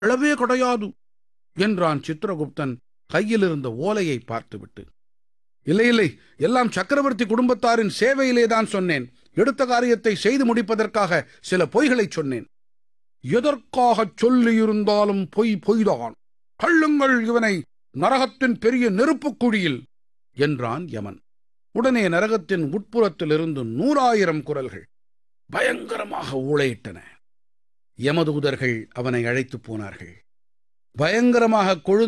அளவே கிடையாது என்றான் சித்திரகுப்தன் கையில் இருந்த ஓலையை பார்த்துவிட்டு இல்லை இல்லை எல்லாம் சக்கரவர்த்தி குடும்பத்தாரின் சேவையிலே தான் சொன்னேன் எடுத்த காரியத்தை செய்து முடிப்பதற்காக சில பொய்களைச் சொன்னேன் எதற்காகச் சொல்லியிருந்தாலும் பொய் பொய்தான் கள்ளுங்கள் இவனை நரகத்தின் பெரிய நெருப்புக் குழியில் என்றான் யமன் உடனே நரகத்தின் உட்புறத்திலிருந்து நூறாயிரம் குரல்கள் பயங்கரமாக ஊளையிட்டன யமதூதர்கள் அவனை அழைத்துப் போனார்கள் பயங்கரமாக கொழுந்து